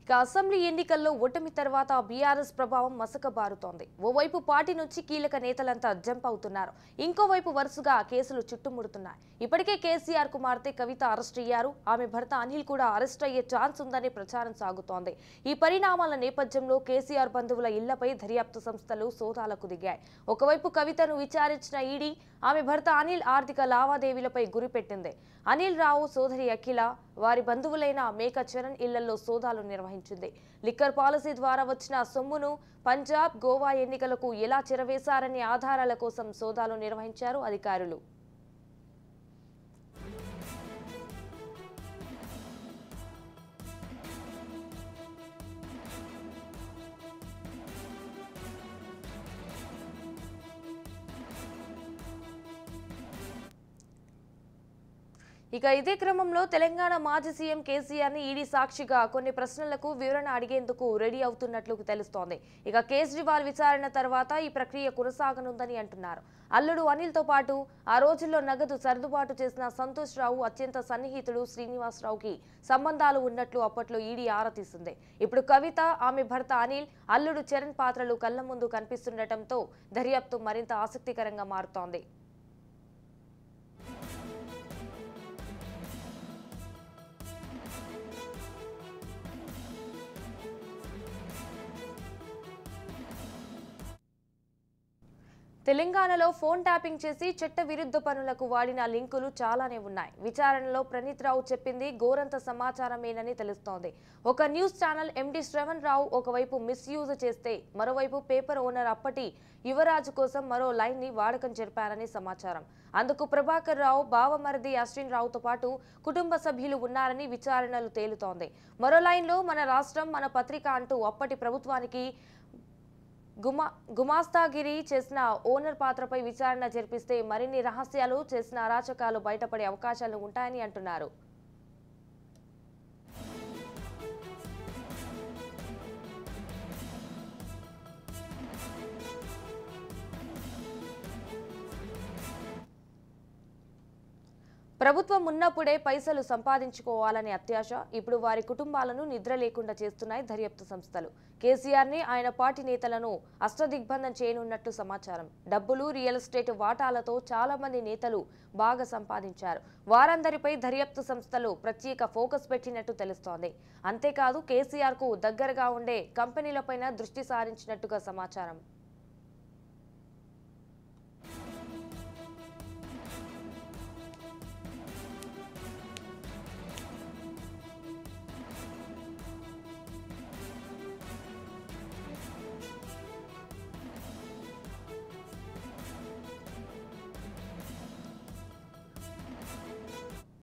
ఇక అసెంబ్లీ ఎన్నికల్లో ఓటమి తర్వాత బీఆర్ఎస్ ప్రభావం మసకబారుతోంది ఓవైపు పార్టీ నుంచి కీలక నేతలంతా జంప్ అవుతున్నారు ఇంకోవైపు వరుసగా కేసులు చుట్టుముడుతున్నాయి ఇప్పటికే కేసీఆర్ కుమార్తె కవిత అరెస్ట్ అయ్యారు ఆమె భర్త అనిల్ కూడా అరెస్ట్ అయ్యే ఛాన్స్ ఉందని ప్రచారం సాగుతోంది ఈ పరిణామాల నేపథ్యంలో కేసీఆర్ బంధువుల ఇళ్లపై దర్యాప్తు సంస్థలు సోదాలకు దిగాయి ఒకవైపు కవితను విచారించిన ఈడీ ఆమె భర్త అనిల్ ఆర్థిక లావాదేవీలపై గురిపెట్టింది అనిల్ రావు సోదరి అఖిల వారి బంధువులైన మేక చరణ్ ఇళ్లలో సోదాలు నిర్వహించింది లిక్కర్ పాలసీ ద్వారా వచ్చిన సొమ్మును పంజాబ్ గోవా ఎన్నికలకు ఎలా చెరవేశారనే ఆధారాల కోసం సోదాలు నిర్వహించారు అధికారులు ఇక ఇదే క్రమంలో తెలంగాణ మాజీ సీఎం కేసీఆర్ ని ఈడీ సాక్షిగా కొన్ని ప్రశ్నలకు వివరణ అడిగేందుకు రెడీ అవుతున్నట్లు తెలుస్తోంది ఇక కేజ్రీవాల్ విచారణ తర్వాత ఈ ప్రక్రియ కొనసాగనుందని అంటున్నారు అల్లుడు అనిల్ తో పాటు ఆ రోజుల్లో నగదు సర్దుబాటు చేసిన సంతోష్ రావు అత్యంత సన్నిహితుడు శ్రీనివాసరావుకి సంబంధాలు ఉన్నట్లు అప్పట్లో ఈడీ ఆరా తీసింది ఇప్పుడు కవిత ఆమె భర్త అనిల్ అల్లుడు చరణ్ పాత్రలు కళ్ల ముందు కనిపిస్తుండటంతో దర్యాప్తు మరింత ఆసక్తికరంగా మారుతోంది తెలంగాణలో ఫోన్ ట్యాపింగ్ చేసి చట్ట విరుద్ధ పనులకు వాడిన లింకులు చాలానే ఉన్నాయి విచారణలో ప్రణీత్ రావు చెప్పింది గోరంత సమాచారమేనని తెలుస్తోంది ఒక news channel MD Shravan Rao ఒకవైపు మిస్యూజ్ చేస్తే మరోవైపు పేపర్ ఓనర్ అప్పటి యువరాజు కోసం మరో లైన్ ని వాడకం జరిపారని సమాచారం అందుకు ప్రభాకర్ రావు బావమరిది అశ్విన్ రావుతో పాటు కుటుంబ సభ్యులు ఉన్నారని విచారణలు తేలుతోంది మరో లైన్లో మన రాష్ట్రం మన పత్రిక అంటూ అప్పటి ప్రభుత్వానికి గుమా గుమాస్తాగిరి చేసిన ఓనర్ పాత్రపై విచారణ జరిపిస్తే మరిన్ని రహస్యాలు చేసిన అరాచకాలు బయటపడే అవకాశాలు ఉంటాయని అంటున్నారు ప్రభుత్వం ఉన్నప్పుడే పైసలు సంపాదించుకోవాలనే అత్యాశ ఇప్పుడు వారి కుటుంబాలను నిద్ర లేకుండా చేస్తున్నాయి దర్యాప్తు సంస్థలు కేసీఆర్ ని ఆయన పార్టీ నేతలను అష్టదిగ్బంధం చేయనున్నట్లు సమాచారం డబ్బులు రియల్ ఎస్టేట్ వాటాలతో చాలా మంది నేతలు బాగా సంపాదించారు వారందరిపై దర్యాప్తు సంస్థలు ప్రత్యేక ఫోకస్ పెట్టినట్టు తెలుస్తోంది అంతేకాదు కేసీఆర్ కు దగ్గరగా ఉండే కంపెనీలపైన దృష్టి సారించినట్టుగా సమాచారం